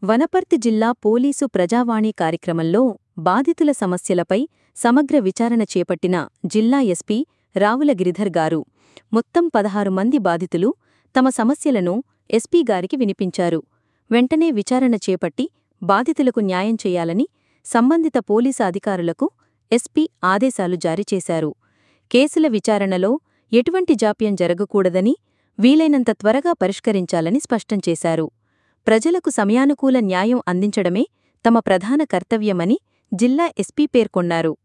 వనపర్తి జిల్లా పోలీసు ప్రజావాణి కార్యక్రమంలో బాధితుల సమస్యలపై సమగ్ర విచారణ చేపట్టిన జిల్లా ఎస్పీ రావుల గిరిధర్ గారు మొత్తం పదహారు మంది బాధితులు తమ సమస్యలను ఎస్పీ గారికి వినిపించారు వెంటనే విచారణ చేపట్టి బాధితులకు న్యాయం చేయాలని సంబంధిత పోలీసు అధికారులకు ఎస్పీ ఆదేశాలు జారీ చేశారు కేసుల విచారణలో ఎటువంటి జాప్యం జరగకూడదని వీలైనంత త్వరగా పరిష్కరించాలని స్పష్టం చేశారు ప్రజలకు సమయానుకూల న్యాయం అందించడమే తమ ప్రధాన కర్తవ్యమని జిల్లా ఎస్పీ పేర్కొన్నారు